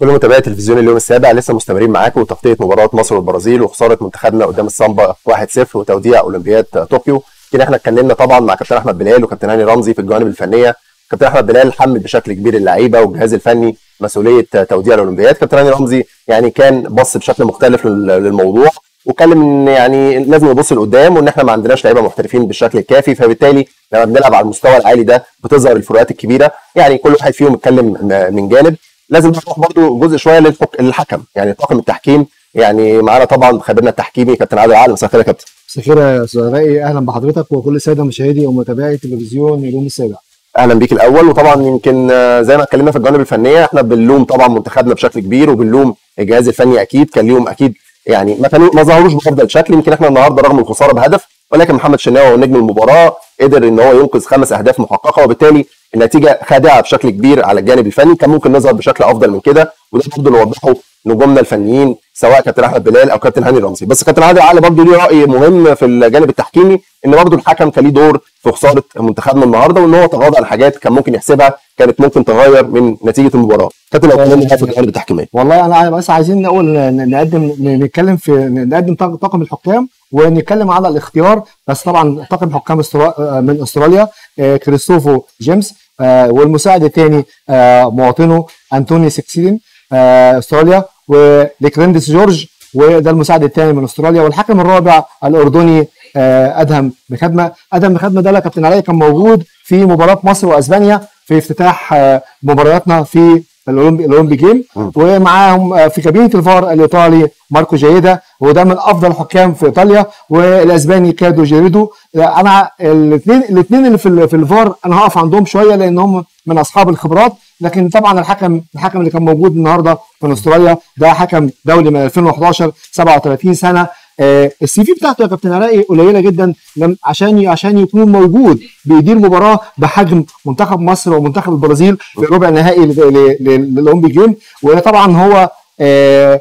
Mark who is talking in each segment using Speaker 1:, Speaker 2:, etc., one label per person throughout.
Speaker 1: كل متابعي تلفزيون اليوم السابع لسه مستمرين معاكم وتغطيه مباراه مصر والبرازيل وخساره منتخبنا قدام السامبا 1-0 وتوديع اولمبياد طوكيو كده احنا اتكلمنا طبعا مع كابتن احمد بلال وكابتن هاني رمزي في الجوانب الفنيه كابتن احمد بلال حمل بشكل كبير اللعيبه والجهاز الفني مسؤوليه توديع الاولمبياد كابتن هاني رمزي يعني كان بص بشكل مختلف للموضوع واتكلم ان يعني لازم نبص لقدام وان احنا ما عندناش لعيبه محترفين بالشكل الكافي فبالتالي لما بنلعب على المستوى العالي ده بتظهر الفروقات الكبيره يعني كل واحد فيهم اتكلم من جانب لازم نروح برضو جزء شويه للحك... للحكم يعني طاقم التحكيم يعني معانا طبعا خبيرنا التحكيمي كابتن عادل عالم مساء الخير يا كابتن
Speaker 2: مساء الخير يا استاذ رائي اهلا بحضرتك وكل الساده مشاهدي ومتابعي تلفزيون اليوم السابع
Speaker 1: اهلا بيك الاول وطبعا يمكن زي ما اتكلمنا في الجوانب الفنيه احنا بنلوم طبعا منتخبنا بشكل كبير وبنلوم الجهاز الفني اكيد كان ليهم اكيد يعني ما كانوا ما ظهروش بافضل شكل يمكن احنا النهارده رغم الخساره بهدف ولكن محمد شناوي نجم المباراه قدر ان هو ينقذ خمس اهداف محققه وبالتالي النتيجه خادعه بشكل كبير على الجانب الفني كان ممكن نظهر بشكل افضل من كده وده برضه اللي وضحه نجومنا الفنيين سواء كابتن احمد بلال او كابتن هاني رمزي بس كابتن عادل علي برضه ليه راي مهم في الجانب التحكيمي ان برضه الحكم كان ليه دور في خساره منتخبنا النهارده وان هو تغاضى عن حاجات كان ممكن يحسبها كانت ممكن تغير من نتيجه المباراه كابتن لو اتكلمنا في الجانب التحكيمي
Speaker 2: والله انا بس عايزين نقول نقدم نتكلم في نقدم طاقم الحكام ونتكلم على الاختيار بس طبعا طاقم حكام من استراليا كريستوفو جيمس والمساعد الثاني مواطنه انتوني سكسيدين استراليا وليكرندس جورج وده المساعد الثاني من استراليا والحكم الرابع الاردني ادهم بخدمه ادهم بخدمه ده كابتن علي كان موجود في مباراه مصر واسبانيا في افتتاح مبارياتنا في الاولمبي الاولمبي جيم ومعاهم في كابينه الفار الايطالي ماركو جايدا وده من افضل الحكام في ايطاليا والاسباني كادو جيريدو انا الاثنين الاثنين اللي في في الفار انا هقف عندهم شويه لان هم من اصحاب الخبرات لكن طبعا الحكم الحكم اللي كان موجود النهارده من استراليا ده حكم دولي من 2011 37 سنه آه السي في بتاعته يا كابتن علاء قليله جدا عشان عشان يكون موجود بيدير مباراه بحجم منتخب مصر ومنتخب البرازيل في ربع نهائي للاولمبي جيم وطبعا هو آه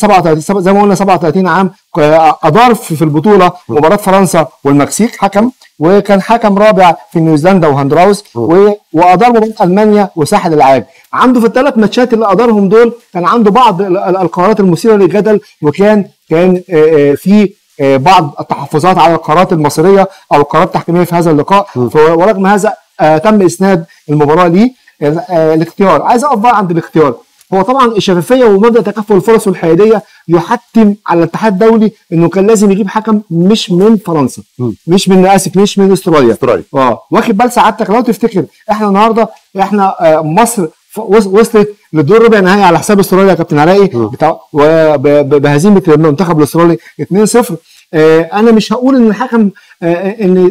Speaker 2: 37 زي ما قلنا 37 عام ادار في البطوله مباراه فرنسا والمكسيك حكم وكان حكم رابع في نيوزيلندا وهندراوس وادار مباراه المانيا وساحل العاج عنده في الثلاث ماتشات اللي ادارهم دول كان عنده بعض القرارات المثيره للجدل وكان كان في بعض التحفظات على القرارات المصريه او القرارات التحكيميه في هذا اللقاء ورغم هذا تم اسناد المباراه ليه الاختيار عايز اقف بقى عند الاختيار هو طبعا الشفافيه ومبدا تكافؤ الفرص والحياديه يحتم على الاتحاد الدولي انه كان لازم يجيب حكم مش من فرنسا م. مش من اسف مش من استراليا
Speaker 1: استراليا
Speaker 2: اه واخد بال سعادتك لو تفتكر احنا النهارده احنا آه مصر وصلت للدور ربع نهائي على حساب استراليا يا كابتن علاء بتاع بهزيمه المنتخب الاسترالي 2-0 آه انا مش هقول ان الحكم آه ان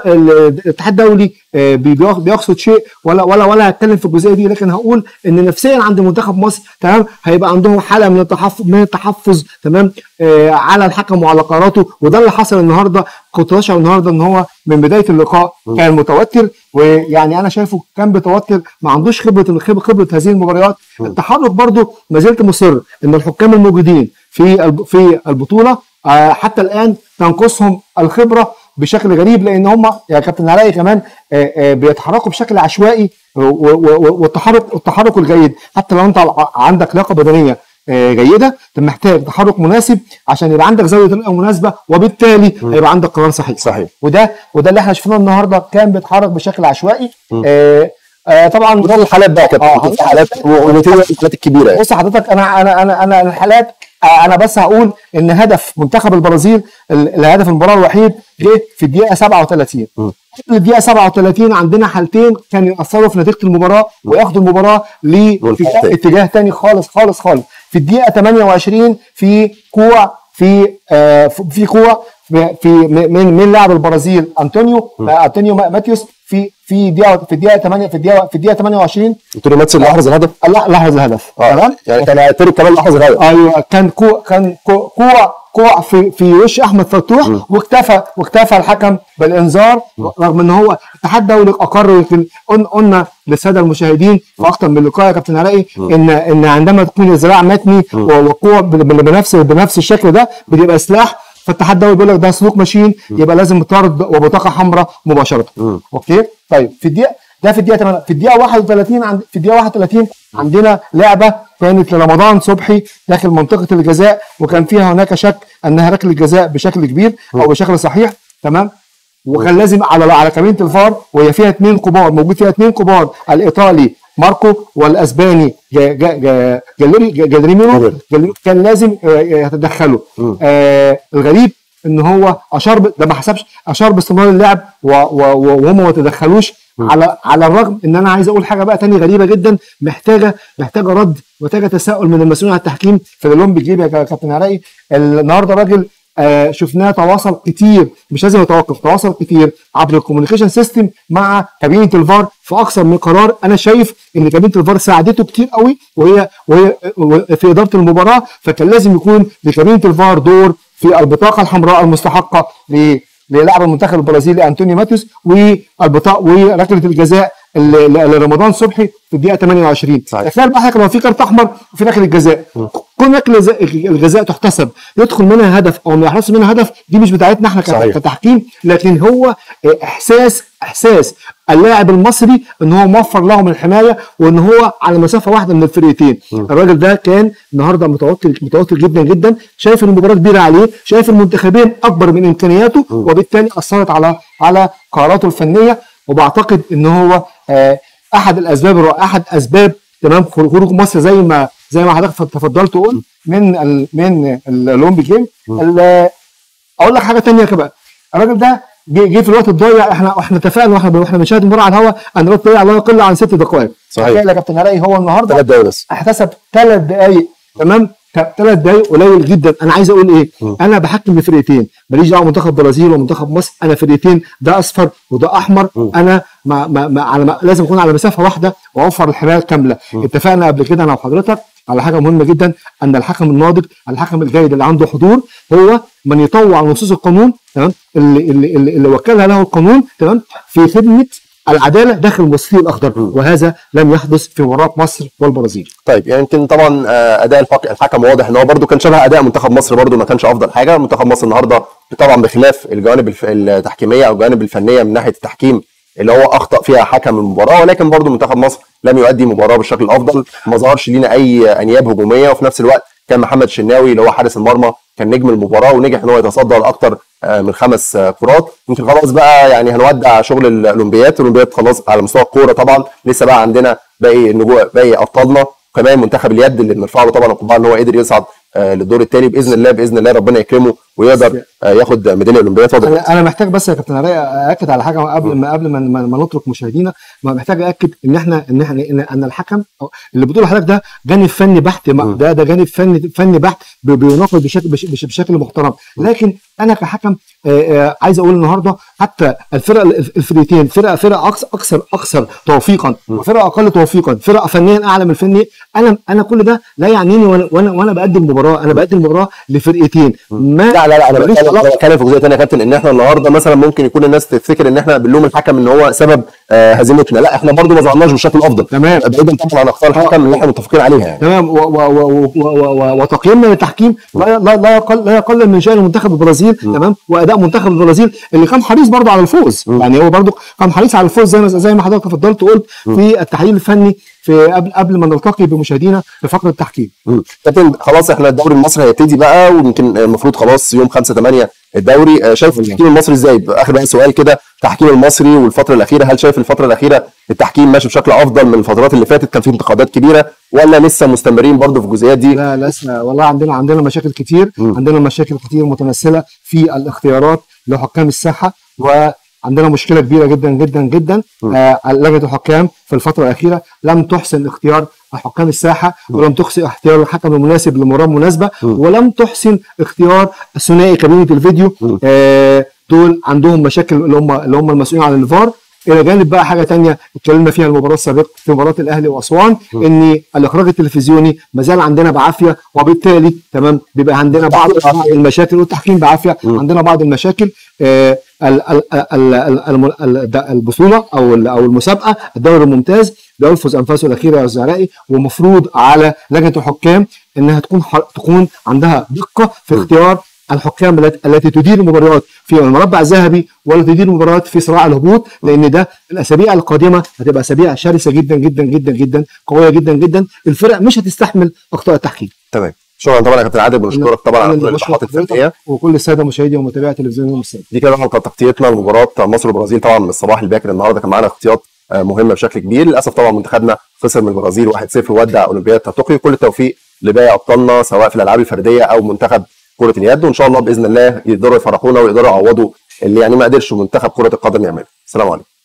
Speaker 2: الاتحاد الدولي آه بيقصد شيء ولا ولا ولا هتكلم في الجزئيه دي لكن هقول ان نفسيا عند منتخب مصر تمام هيبقى عندهم حاله من التحفظ من التحفظ تمام على الحكم وعلى قراراته وده اللي حصل النهارده كنت بشعر النهارده ان هو من بدايه اللقاء كان متوتر ويعني انا شايفه كان بتوتر ما عندوش خبره خبره هذه المباريات التحرك برده ما زلت مصر ان الحكام الموجودين في في البطوله حتى الان تنقصهم الخبره بشكل غريب لان هم يا كابتن علاء كمان بيتحركوا بشكل عشوائي والتحرك التحرك الجيد حتى لو انت عندك لياقه بدنيه جيده انت محتاج تحرك مناسب عشان يبقى عندك زاويه طريقه مناسبه وبالتالي هيبقى عندك قرار صحيح
Speaker 1: صحيح
Speaker 2: وده وده اللي احنا شفناه النهارده كان بيتحرك بشكل عشوائي آه آه طبعا
Speaker 1: ده الحالات بقى كابتن
Speaker 2: آه
Speaker 1: الحالات ونتيجه الحالات الكبيره
Speaker 2: بص حضرتك انا انا انا انا الحالات انا بس هقول ان هدف منتخب البرازيل الهدف المباراه الوحيد جه في الدقيقه 37 قبل الدقيقه 37 عندنا حالتين كانوا ياثروا في نتيجه المباراه وياخدوا المباراه لاتجاه ثاني خالص خالص خالص في الدقيقه 28 في كوع في آه في كوع في من من لاعب البرازيل انطونيو انطونيو ماتيوس في في دقيقه في الدقيقه 8 في الدقيقه في الدقيقه 28
Speaker 1: انطونيو ماتيوس اللي احرز الهدف
Speaker 2: لاحظ الهدف
Speaker 1: تمام يعني كان اعترف كمان لاحظ الهدف
Speaker 2: ايوه كان كوع كان كوع كوع في في وش احمد فتوح واكتفى واكتفى الحكم بالانذار رغم ان هو الاتحاد الدولي اقر يمكن قلنا للساده المشاهدين في اكثر من لقاء يا كابتن علاء ان ان عندما تكون الذراع متني ووقوع بنفس بنفس الشكل ده بتبقى سلاح فالاتحاد الدولي بيقول لك ده سلوك ماشين يبقى لازم طرد وبطاقه حمراء مباشره اوكي طيب في الدقيقه ده في الدقيقه 8 في الدقيقه 31 عند في الدقيقه 31 عندنا لعبه كانت لرمضان صبحي داخل منطقه الجزاء وكان فيها هناك شك انها ركله جزاء بشكل كبير او بشكل صحيح تمام وكان لازم على على كابينه الفار وهي فيها اثنين كبار موجود فيها اثنين كبار الايطالي ماركو والاسباني جا- جا- جا- جاليري جا- جاليريميرو
Speaker 1: جاليري.
Speaker 2: جاليري كان لازم آه، يتدخلوا آه الغريب ان هو اشار ب- ده ما حسبش اشار باستمرار اللعب و- و- و- وهم ما تدخلوش على على الرغم ان انا عايز اقول حاجه بقى تاني غريبه جدا محتاجه محتاجه رد محتاجه تساؤل من المسؤولين عن التحكيم في الاولمبيك جيب يا كابتن عراقي النهارده راجل آه شفناه تواصل كتير مش لازم يتوقف تواصل كتير عبر الكوميونيكيشن سيستم مع كابينه الفار في اكثر من قرار انا شايف ان كابينه الفار ساعدته كتير قوي وهي وهي في اداره المباراه فكان لازم يكون لكابينه الفار دور في البطاقه الحمراء المستحقه ل للاعب المنتخب البرازيلي انطونيو ماتيوس والبطاقه وركله الجزاء ل- ل- لرمضان صبحي في الدقيقه 28
Speaker 1: صحيح.
Speaker 2: تخيل بقى حضرتك لو في كارت احمر وفي ركله جزاء كون ركله ز- الجزاء تحتسب يدخل منها هدف او ما يحرص منها هدف دي مش بتاعتنا احنا كت-
Speaker 1: صحيح.
Speaker 2: كتحكيم لكن هو احساس احساس اللاعب المصري ان هو موفر لهم الحمايه وان هو على مسافه واحده من الفرقتين الراجل ده كان النهارده متوتر متوتر جدا جدا شايف ان المباراه كبيره عليه شايف المنتخبين اكبر من امكانياته وبالتالي اثرت على على قراراته الفنيه وبعتقد ان هو آه، احد الاسباب الرائعة- احد اسباب تمام خروج مصر زي ما زي ما حضرتك تفضلت وقلت من ال من الاولمبي جيم ال- اقول لك حاجه تانية كمان الراجل ده جه جه في الوقت الضايع احنا احنا اتفقنا واحنا واحنا بنشاهد المباراه على الهواء ان الوقت الضايع لا يقل عن ست دقائق
Speaker 1: صحيح.
Speaker 2: تخيل يا كابتن علاء هو النهارده
Speaker 1: ثلاث دقايق بس
Speaker 2: احتسب ثلاث دقائق تمام ثلاث دقائق قليل جدا انا عايز اقول ايه انا بحكم لفرقتين ماليش دعوه منتخب برازيل ومنتخب مصر انا فرقتين ده اصفر وده احمر انا ما ما ما على ما لازم اكون على مسافه واحده واوفر الحمايه الكامله اتفقنا قبل كده انا وحضرتك على حاجه مهمه جدا ان الحكم الناضج الحكم الجيد اللي عنده حضور هو من يطوع نصوص القانون تمام اللي اللي, اللي, اللي وكلها له القانون تمام في خدمه العداله داخل المصري الاخضر وهذا لم يحدث في مباراه مصر والبرازيل
Speaker 1: طيب يعني يمكن طبعا آه، اداء الحك- الحكم واضح ان هو برده كان شبه اداء منتخب مصر برده ما كانش افضل حاجه منتخب مصر النهارده طبعا بخلاف الجوانب الف- التحكيميه او الجوانب الفنيه من ناحيه التحكيم اللي هو اخطا فيها حكم المباراه ولكن برده منتخب مصر لم يؤدي مباراه بالشكل الافضل ما ظهرش لينا اي انياب هجوميه وفي نفس الوقت كان محمد الشناوي اللي هو حارس المرمى كان نجم المباراه ونجح ان هو يتصدى لاكثر آه، من خمس آه، كرات يمكن خلاص بقى يعني هنودع شغل الاولمبياد الاولمبياد خلاص على مستوى الكوره طبعا لسه بقى عندنا باقي النجوم باقي ابطالنا كمان منتخب اليد اللي بنرفع له طبعا القبعه ان هو قدر يصعد آه، للدور الثاني باذن الله باذن الله ربنا يكرمه ويقدر آه، ياخد ميداليه اولمبيه اتفضل
Speaker 2: انا انا محتاج بس يا كابتن علاء اكد على حاجه قبل ما قبل ما, ما, ما نترك مشاهدينا ما محتاج اكد ان احنا ان احنا ان, أن الحكم أو اللي بتقول حضرتك ده جانب فني بحت ما- ده ده جانب فني فني بحت بي- بيناقض بشكل بش- بش- بشكل محترم لكن انا كحكم آه، آه، عايز اقول النهارده حتى الفرق الفرقتين فرقه فرقه اكثر اكثر اكثر توفيقا وفرقه اقل توفيقا فرقه فنيا اعلى من الفني انا انا كل ده لا يعنيني وانا وانا, وأنا بقدم مباراه انا بقدم مباراه لفرقتين ما
Speaker 1: لا لا لا انا
Speaker 2: ماليش
Speaker 1: بتكلم
Speaker 2: علاقة.
Speaker 1: بتكلم في جزئيه ثانيه يا كابتن ان احنا النهارده مثلا ممكن يكون الناس تفتكر ان احنا بنلوم الحكم ان هو سبب آه، هزيمتنا لا احنا برضو ما ظهرناش بالشكل الافضل
Speaker 2: تمام.
Speaker 1: بعيدا طبعا عن اخطاء الحكم اللي احنا متفقين عليها يعني
Speaker 2: تمام و- و- و- و- و- و- وتقييمنا للتحكيم لا لا لا يقل لا يقل من شان منتخب البرازيل تمام واداء منتخب البرازيل اللي كان حريص برضه على الفوز يعني هو برضه كان حريص على الفوز زي ما زي ما حضرتك تفضلت وقلت في التحليل الفني في قبل قبل ما نلتقي بمشاهدينا في فقره التحكيم
Speaker 1: مم. كابتن خلاص احنا الدوري المصري هيبتدي بقى ويمكن المفروض خلاص يوم 5 8 الدوري آه، شايف التحكيم المصري ازاي اخر بقى سؤال كده التحكيم المصري والفتره الاخيره هل شايف الفتره الاخيره التحكيم ماشي بشكل افضل من الفترات اللي فاتت كان في انتقادات كبيره ولا لسه مستمرين برضو في الجزئيات دي
Speaker 2: لا لسه والله عندنا عندنا مشاكل كتير عندنا مشاكل كتير متمثله في الاختيارات لحكام الساحه وعندنا مشكله كبيره جدا جدا جدا آه لجنه الحكام في الفتره الاخيره لم تحسن اختيار حكام الساحه ولم تحسن اختيار الحكم المناسب لمباراه مناسبه ولم تحسن اختيار ثنائي كابينه الفيديو آه دول عندهم مشاكل اللي هم اللي هم المسؤولين عن الفار الى جانب بقى حاجه تانية اتكلمنا فيها المباراه السابقه في مباراه الاهلي واسوان ان الاخراج التلفزيوني ما زال عندنا بعافيه وبالتالي تمام بيبقى عندنا بعض المشاكل والتحكيم بعافيه عندنا بعض المشاكل آه ال- ال- ال- ال- الم- ال- البطوله او ال- او المسابقه الدوري الممتاز بيلفظ انفاسه الاخيره يا الزهرائي ومفروض على لجنه الحكام انها تكون ح- تكون عندها دقه في اختيار الحكام الت- التي تدير المباريات في المربع الذهبي ولا تدير مباريات في صراع الهبوط لان ده الاسابيع القادمه هتبقى اسابيع شرسه جدا جدا جدا جدا قويه جدا جدا الفرق مش هتستحمل اخطاء التحكيم
Speaker 1: تمام شكرا طبعا يا كابتن عادل بنشكرك طبعا
Speaker 2: أنا
Speaker 1: على
Speaker 2: اللي
Speaker 1: كل
Speaker 2: بشكر
Speaker 1: الايضاحات
Speaker 2: حضرتك
Speaker 1: الفنيه
Speaker 2: وكل الساده مشاهدي ومتابعي تلفزيون يوم السبت
Speaker 1: دي كده حلقه تغطيتنا لمباراه مصر والبرازيل طبعا من الصباح الباكر النهارده كان معانا اختيارات آه، مهمه بشكل كبير للاسف طبعا منتخبنا خسر من البرازيل 1-0 وودع اولمبياد طوكيو كل التوفيق لباقي ابطالنا سواء في الالعاب الفرديه او منتخب كره اليد وان شاء الله باذن الله يقدروا يفرحونا ويقدروا يعوضوا اللي يعني ما قدرش منتخب كره القدم يعمله السلام عليكم